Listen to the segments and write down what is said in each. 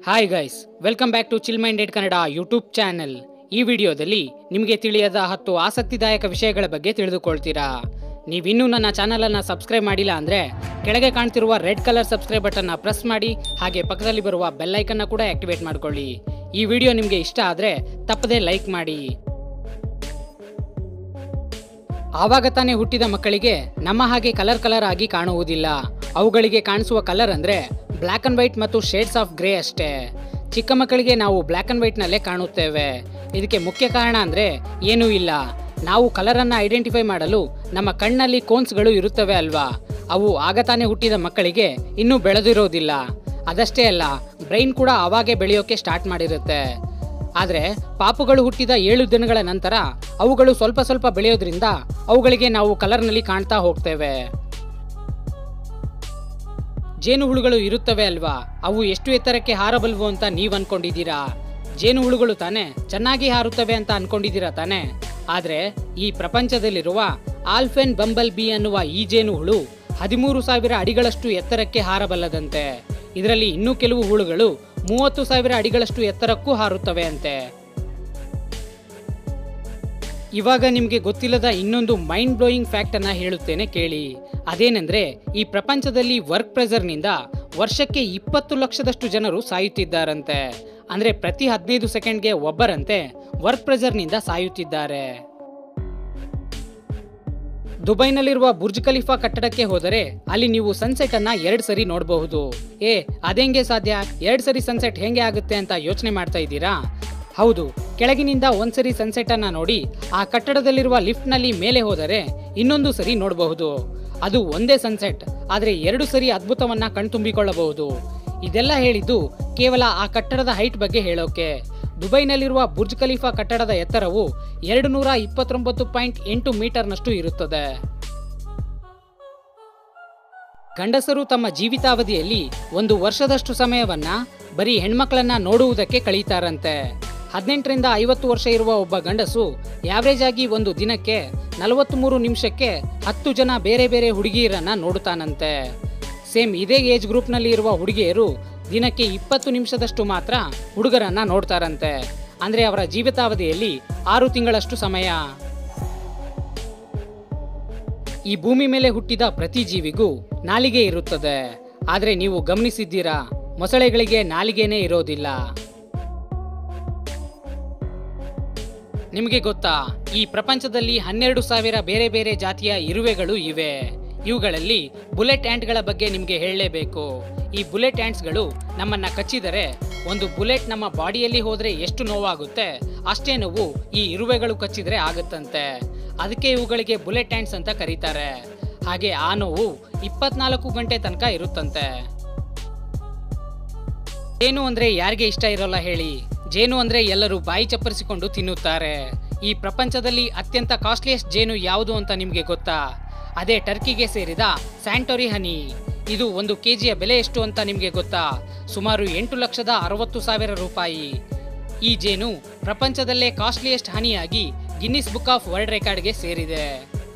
hi guys welcome back to chill minded Kannada YouTube channel ಈ ವಿಡಿಯೋದಲ್ಲಿ ನಿಮಗೆ ತಿಳಿಯದ ಹತ್ತು ಆಸಕ್ತಿದಾಯಕ ವಿಷಯಗಳ ಬಗ್ಗೆ ತಿಳಿದುಕೊಳ್ತೀರಾ ನೀವಿನ್ನೂ ನನ್ನ ಚಾನಲನ್ನು ಸಬ್ಸ್ಕ್ರೈಬ್ ಮಾಡಿಲ್ಲ ಅಂದರೆ ಕೆಳಗೆ ಕಾಣ್ತಿರುವ ರೆಡ್ ಕಲರ್ ಸಬ್ಸ್ಕ್ರೈಬ್ ಬಟನ್ನ ಪ್ರೆಸ್ ಮಾಡಿ ಹಾಗೆ ಪಕ್ಕದಲ್ಲಿ ಬರುವ ಬೆಲ್ ಐಕನ್ನ ಕೂಡ ಆಕ್ಟಿವೇಟ್ ಮಾಡ್ಕೊಳ್ಳಿ ಈ ವಿಡಿಯೋ ನಿಮಗೆ ಇಷ್ಟ ಆದರೆ ತಪ್ಪದೇ ಲೈಕ್ ಮಾಡಿ ಆವಾಗ ತಾನೇ ಹುಟ್ಟಿದ ಮಕ್ಕಳಿಗೆ ನಮ್ಮ ಹಾಗೆ ಕಲರ್ ಕಲರ್ ಆಗಿ ಕಾಣುವುದಿಲ್ಲ ಅವುಗಳಿಗೆ ಕಾಣಿಸುವ ಕಲರ್ ಅಂದ್ರೆ ಬ್ಲ್ಯಾಕ್ ಅಂಡ್ ವೈಟ್ ಮತ್ತು ಶೇಡ್ಸ್ ಆಫ್ ಗ್ರೇ ಅಷ್ಟೇ ಚಿಕ್ಕ ಮಕ್ಕಳಿಗೆ ನಾವು ಬ್ಲ್ಯಾಕ್ ಅಂಡ್ ವೈಟ್ನಲ್ಲೇ ಕಾಣುತ್ತೇವೆ ಇದಕ್ಕೆ ಮುಖ್ಯ ಕಾರಣ ಅಂದ್ರೆ ಏನೂ ಇಲ್ಲ ನಾವು ಕಲರನ್ನು ಐಡೆಂಟಿಫೈ ಮಾಡಲು ನಮ್ಮ ಕಣ್ಣಲ್ಲಿ ಕೋನ್ಸ್ಗಳು ಇರುತ್ತವೆ ಅಲ್ವಾ ಅವು ಆಗ ತಾನೇ ಹುಟ್ಟಿದ ಮಕ್ಕಳಿಗೆ ಇನ್ನೂ ಬೆಳೆದಿರೋದಿಲ್ಲ ಅದಷ್ಟೇ ಅಲ್ಲ ಬ್ರೈನ್ ಕೂಡ ಅವಾಗೆ ಬೆಳೆಯೋಕೆ ಸ್ಟಾರ್ಟ್ ಮಾಡಿರುತ್ತೆ ಆದರೆ ಪಾಪುಗಳು ಹುಟ್ಟಿದ ಏಳು ದಿನಗಳ ನಂತರ ಅವುಗಳು ಸ್ವಲ್ಪ ಸ್ವಲ್ಪ ಬೆಳೆಯೋದ್ರಿಂದ ಅವುಗಳಿಗೆ ನಾವು ಕಲರ್ನಲ್ಲಿ ಕಾಣ್ತಾ ಹೋಗ್ತೇವೆ ಜೇನುಹುಳುಗಳು ಇರುತ್ತವೆ ಅಲ್ವಾ ಅವು ಎಷ್ಟು ಎತ್ತರಕ್ಕೆ ಹಾರಬಲ್ವು ಅಂತ ನೀವು ಅನ್ಕೊಂಡಿದ್ದೀರಾ ಜೇನುಹುಳುಗಳು ತಾನೇ ಚೆನ್ನಾಗಿ ಹಾರುತ್ತವೆ ಅಂತ ಅನ್ಕೊಂಡಿದ್ದೀರಾ ತಾನೇ ಆದರೆ ಈ ಪ್ರಪಂಚದಲ್ಲಿರುವ ಆಲ್ಫೆನ್ ಬಂಬಲ್ ಬಿ ಅನ್ನುವ ಈ ಜೇನುಹುಳು ಹದಿಮೂರು ಸಾವಿರ ಅಡಿಗಳಷ್ಟು ಎತ್ತರಕ್ಕೆ ಹಾರಬಲ್ಲದಂತೆ ಇದರಲ್ಲಿ ಇನ್ನೂ ಕೆಲವು ಹುಳುಗಳು ಮೂವತ್ತು ಸಾವಿರ ಅಡಿಗಳಷ್ಟು ಎತ್ತರಕ್ಕೂ ಹಾರುತ್ತವೆ ಅಂತೆ ಇವಾಗ ನಿಮಗೆ ಗೊತ್ತಿಲ್ಲದ ಇನ್ನೊಂದು ಮೈಂಡ್ ಬ್ಲೋಯಿಂಗ್ ಫ್ಯಾಕ್ಟ್ ಅನ್ನ ಹೇಳುತ್ತೇನೆ ಕೇಳಿ ಅದೇನೆಂದ್ರೆ ಈ ಪ್ರಪಂಚದಲ್ಲಿ ವರ್ಕ್ ಪ್ರೆಸರ್ನಿಂದ ವರ್ಷಕ್ಕೆ ಇಪ್ಪತ್ತು ಲಕ್ಷದಷ್ಟು ಜನರು ಸಾಯುತ್ತಿದ್ದಾರಂತೆ ಅಂದ್ರೆ ಪ್ರತಿ ಹದಿನೈದು ಸೆಕೆಂಡ್ಗೆ ಒಬ್ಬರಂತೆ ವರ್ಕ್ ಪ್ರೆಸರ್ನಿಂದ ಸಾಯುತ್ತಿದ್ದಾರೆ ದುಬೈನಲ್ಲಿರುವ ಬುರ್ಜ್ ಖಲೀಫಾ ಕಟ್ಟಡಕ್ಕೆ ಹೋದರೆ ಅಲ್ಲಿ ನೀವು ಸನ್ಸೆಟ್ ಅನ್ನ ಎರಡ್ ಸರಿ ನೋಡಬಹುದು ಏ ಅದೆಂಗೆ ಸಾಧ್ಯ ಎರಡ್ ಸರಿ ಸನ್ಸೆಟ್ ಹೆಂಗೆ ಆಗುತ್ತೆ ಅಂತ ಯೋಚನೆ ಮಾಡ್ತಾ ಇದ್ದೀರಾ ಹೌದು ಕೆಳಗಿನಿಂದ ಒಂದ್ಸರಿ ಸನ್ಸೆಟ್ ಅನ್ನ ನೋಡಿ ಆ ಕಟ್ಟಡದಲ್ಲಿರುವ ಲಿಫ್ಟ್ ನಲ್ಲಿ ಮೇಲೆ ಹೋದರೆ ಇನ್ನೊಂದು ಸರಿ ನೋಡಬಹುದು ಅದು ಒಂದೇ ಸನ್ಸೆಟ್ ಆದ್ರೆ ಎರಡು ಸರಿ ಅದ್ಭುತವನ್ನ ಕಣ್ತುಂಬಿಕೊಳ್ಳಬಹುದು ಇದೆಲ್ಲ ಹೇಳಿದ್ದು ಕೇವಲ ಆ ಕಟ್ಟಡದ ಹೈಟ್ ಬಗ್ಗೆ ಹೇಳೋಕೆ ದುಬೈನಲ್ಲಿರುವ ಬುರ್ಜ್ ಖಲೀಫಾ ಕಟ್ಟಡದ ಎತ್ತರವು ಎರಡು ನೂರ ಇಪ್ಪತ್ತೊಂಬತ್ತು ಪಾಯಿಂಟ್ ಎಂಟು ಮೀಟರ್ನಷ್ಟು ಇರುತ್ತದೆ ಗಂಡಸರು ತಮ್ಮ ಜೀವಿತಾವಧಿಯಲ್ಲಿ ಒಂದು ವರ್ಷದಷ್ಟು ಸಮಯವನ್ನ ಬರೀ ಹೆಣ್ಮಕ್ಳನ್ನ ನೋಡುವುದಕ್ಕೆ ಕಳೀತಾರಂತೆ ಹದಿನೆಂಟರಿಂದ ಐವತ್ತು ವರ್ಷ ಇರುವ ಒಬ್ಬ ಗಂಡಸು ಯಾವ್ರೇಜ್ ಆಗಿ ಒಂದು ದಿನಕ್ಕೆ ನಲವತ್ತ್ಮೂರು ನಿಮಿಷಕ್ಕೆ ಹತ್ತು ಜನ ಬೇರೆ ಬೇರೆ ಹುಡುಗಿಯರನ್ನ ನೋಡುತ್ತಾನಂತೆ ಸೇಮ್ ಇದೇ ಏಜ್ ಗ್ರೂಪ್ನಲ್ಲಿ ಇರುವ ಹುಡುಗಿಯರು ದಿನಕ್ಕೆ ಇಪ್ಪತ್ತು ನಿಮಿಷದಷ್ಟು ಮಾತ್ರ ಹುಡುಗರನ್ನ ನೋಡ್ತಾರಂತೆ ಅಂದ್ರೆ ಅವರ ಜೀವಿತಾವಧಿಯಲ್ಲಿ ಆರು ತಿಂಗಳಷ್ಟು ಸಮಯ ಈ ಭೂಮಿ ಮೇಲೆ ಹುಟ್ಟಿದ ಪ್ರತಿ ಜೀವಿಗೂ ನಾಲಿಗೆ ಇರುತ್ತದೆ ಆದರೆ ನೀವು ಗಮನಿಸಿದ್ದೀರಾ ಮೊಸಳೆಗಳಿಗೆ ನಾಲಿಗೆನೇ ಇರೋದಿಲ್ಲ ನಿಮಗೆ ಗೊತ್ತಾ ಈ ಪ್ರಪಂಚದಲ್ಲಿ ಹನ್ನೆರಡು ಸಾವಿರ ಬೇರೆ ಬೇರೆ ಜಾತಿಯ ಇರುವೆಗಳು ಇವೆ ಇವುಗಳಲ್ಲಿ ಬುಲೆಟ್ ಆ್ಯಂಟ್ಗಳ ಬಗ್ಗೆ ನಿಮಗೆ ಹೇಳಲೇಬೇಕು ಈ ಬುಲೆಟ್ ಆ್ಯಂಟ್ಸ್ಗಳು ನಮ್ಮನ್ನ ಕಚ್ಚಿದರೆ ಒಂದು ಬುಲೆಟ್ ನಮ್ಮ ಬಾಡಿಯಲ್ಲಿ ಹೋದ್ರೆ ಎಷ್ಟು ನೋವಾಗುತ್ತೆ ಅಷ್ಟೇ ನೋವು ಈ ಇರುವೆಗಳು ಕಚ್ಚಿದ್ರೆ ಆಗುತ್ತಂತೆ ಅದಕ್ಕೆ ಇವುಗಳಿಗೆ ಬುಲೆಟ್ ಆ್ಯಂಟ್ಸ್ ಅಂತ ಕರೀತಾರೆ ಹಾಗೆ ಆ ನೋವು ಇಪ್ಪತ್ನಾಲ್ಕು ಗಂಟೆ ತನಕ ಇರುತ್ತಂತೆ ಜೇನು ಅಂದ್ರೆ ಯಾರಿಗೆ ಇಷ್ಟ ಇರೋಲ್ಲ ಹೇಳಿ ಜೇನು ಅಂದ್ರೆ ಎಲ್ಲರೂ ಬಾಯಿ ಚಪ್ಪರಿಸಿಕೊಂಡು ತಿನ್ನುತ್ತಾರೆ ಈ ಪ್ರಪಂಚದಲ್ಲಿ ಅತ್ಯಂತ ಕಾಸ್ಟ್ಲಿಯಸ್ಟ್ ಜೇನು ಯಾವುದು ಅಂತ ನಿಮಗೆ ಗೊತ್ತಾ ಅದೇ ಟರ್ಕಿಗೆ ಸೇರಿದ ಸ್ಯಾಂಟೋರಿ ಹನಿ ಇದು ಒಂದು ಕೆಜಿಯ ಬೆಲೆ ಎಷ್ಟು ಅಂತ ನಿಮಗೆ ಗೊತ್ತಾ ಸುಮಾರು ಎಂಟು ಲಕ್ಷದ ಅರವತ್ತು ಸಾವಿರ ರೂಪಾಯಿ ಈ ಜೇನು ಪ್ರಪಂಚದಲ್ಲೇ ಕಾಸ್ಟ್ಲಿಯಸ್ಟ್ ಹನಿಯಾಗಿ ಗಿನ್ನಿಸ್ ಬುಕ್ ಆಫ್ ವರ್ಲ್ಡ್ ರೆಕಾರ್ಡ್ಗೆ ಸೇರಿದೆ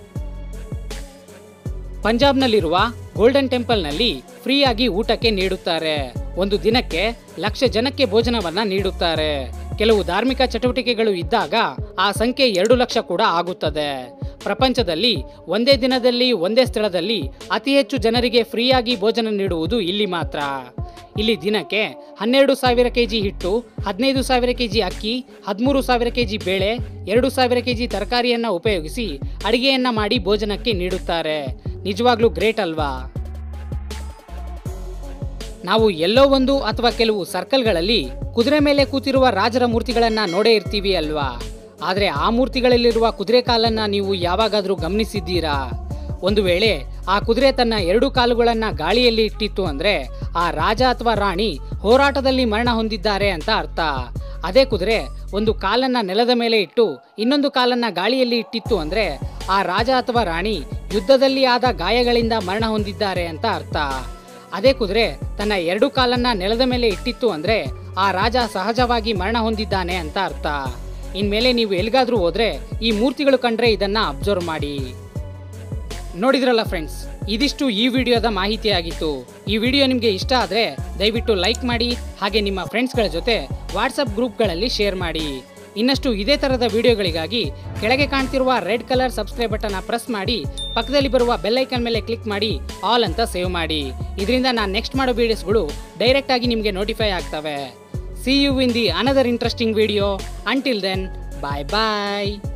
ಪಂಜಾಬ್ನಲ್ಲಿರುವ ಗೋಲ್ಡನ್ ಟೆಂಪಲ್ನಲ್ಲಿ ಫ್ರೀಯಾಗಿ ಊಟಕ್ಕೆ ನೀಡುತ್ತಾರೆ ಒಂದು ದಿನಕ್ಕೆ ಲಕ್ಷ ಜನಕ್ಕೆ ಭೋಜನವನ್ನ ನೀಡುತ್ತಾರೆ ಕೆಲವು ಧಾರ್ಮಿಕ ಚಟುವಟಿಕೆಗಳು ಇದ್ದಾಗ ಆ ಸಂಖ್ಯೆ ಎರಡು ಲಕ್ಷ ಕೂಡ ಆಗುತ್ತದೆ ಪ್ರಪಂಚದಲ್ಲಿ ಒಂದೇ ದಿನದಲ್ಲಿ ಒಂದೇ ಸ್ಥಳದಲ್ಲಿ ಅತಿ ಹೆಚ್ಚು ಜನರಿಗೆ ಫ್ರೀಯಾಗಿ ಭೋಜನ ನೀಡುವುದು ಇಲ್ಲಿ ಮಾತ್ರ ಇಲ್ಲಿ ದಿನಕ್ಕೆ ಹನ್ನೆರಡು ಸಾವಿರ ಕೆಜಿ ಹಿಟ್ಟು ಹದಿನೈದು ಸಾವಿರ ಕೆಜಿ ಅಕ್ಕಿ ಹದಿಮೂರು ಸಾವಿರ ಕೆಜಿ ಬೇಳೆ ಎರಡು ಸಾವಿರ ಕೆಜಿ ತರಕಾರಿಯನ್ನ ಉಪಯೋಗಿಸಿ ಅಡಿಗೆಯನ್ನ ಮಾಡಿ ಭೋಜನಕ್ಕೆ ನೀಡುತ್ತಾರೆ ನಿಜವಾಗ್ಲೂ ಗ್ರೇಟ್ ಅಲ್ವಾ ನಾವು ಎಲ್ಲೋ ಒಂದು ಅಥವಾ ಕೆಲವು ಸರ್ಕಲ್ಗಳಲ್ಲಿ ಕುದುರೆ ಮೇಲೆ ಕೂತಿರುವ ರಾಜರ ಮೂರ್ತಿಗಳನ್ನ ನೋಡೇ ಇರ್ತೀವಿ ಅಲ್ವಾ ಆದ್ರೆ ಆ ಮೂರ್ತಿಗಳಲ್ಲಿರುವ ಕುದುರೆ ಕಾಲನ್ನ ನೀವು ಯಾವಾಗಾದ್ರೂ ಗಮನಿಸಿದ್ದೀರಾ ಒಂದು ವೇಳೆ ಆ ಕುದುರೆ ತನ್ನ ಎರಡು ಕಾಲುಗಳನ್ನ ಗಾಳಿಯಲ್ಲಿ ಇಟ್ಟಿತ್ತು ಅಂದ್ರೆ ಆ ರಾಜ ಅಥವಾ ರಾಣಿ ಹೋರಾಟದಲ್ಲಿ ಮರಣ ಹೊಂದಿದ್ದಾರೆ ಅಂತ ಅರ್ಥ ಅದೇ ಕುದುರೆ ಒಂದು ಕಾಲನ್ನ ನೆಲದ ಮೇಲೆ ಇಟ್ಟು ಇನ್ನೊಂದು ಕಾಲನ್ನ ಗಾಳಿಯಲ್ಲಿ ಇಟ್ಟಿತ್ತು ಅಂದ್ರೆ ಆ ರಾಜ ಅಥವಾ ರಾಣಿ ಯುದ್ಧದಲ್ಲಿ ಆದ ಗಾಯಗಳಿಂದ ಮರಣ ಹೊಂದಿದ್ದಾರೆ ಅಂತ ಅರ್ಥ ಅದೇ ಕುದುರೆ ತನ್ನ ಎರಡು ಕಾಲನ್ನ ನೆಲದ ಮೇಲೆ ಇಟ್ಟಿತ್ತು ಅಂದ್ರೆ ಆ ರಾಜ ಸಹಜವಾಗಿ ಮರಣ ಹೊಂದಿದ್ದಾನೆ ಅಂತ ಅರ್ಥ ಇನ್ಮೇಲೆ ನೀವು ಎಲ್ಲಿಗಾದ್ರೂ ಹೋದ್ರೆ ಈ ಮೂರ್ತಿಗಳು ಕಂಡ್ರೆ ಇದನ್ನ ಅಬ್ಸರ್ವ್ ಮಾಡಿ ನೋಡಿದ್ರಲ್ಲ ಫ್ರೆಂಡ್ಸ್ ಇದಿಷ್ಟು ಈ ವಿಡಿಯೋದ ಮಾಹಿತಿ ಆಗಿತ್ತು ಈ ವಿಡಿಯೋ ನಿಮಗೆ ಇಷ್ಟ ಆದರೆ ದಯವಿಟ್ಟು ಲೈಕ್ ಮಾಡಿ ಹಾಗೆ ನಿಮ್ಮ ಫ್ರೆಂಡ್ಸ್ಗಳ ಜೊತೆ ವಾಟ್ಸಪ್ ಗ್ರೂಪ್ಗಳಲ್ಲಿ ಶೇರ್ ಮಾಡಿ ಇನ್ನಷ್ಟು ಇದೇ ಥರದ ವಿಡಿಯೋಗಳಿಗಾಗಿ ಕೆಳಗೆ ಕಾಣ್ತಿರುವ red colour subscribe button press ಮಾಡಿ ಪಕ್ಕದಲ್ಲಿ ಬರುವ ಬೆಲ್ ಐಕನ್ ಮೇಲೆ ಕ್ಲಿಕ್ ಮಾಡಿ ಆಲ್ ಅಂತ ಸೇವ್ ಮಾಡಿ ಇದರಿಂದ ನಾನು ನೆಕ್ಸ್ಟ್ ಮಾಡೋ ವಿಡಿಯೋಸ್ಗಳು ಡೈರೆಕ್ಟ್ ಆಗಿ ನಿಮಗೆ ನೋಟಿಫೈ ಆಗ್ತವೆ see you in the another interesting video until then bye bye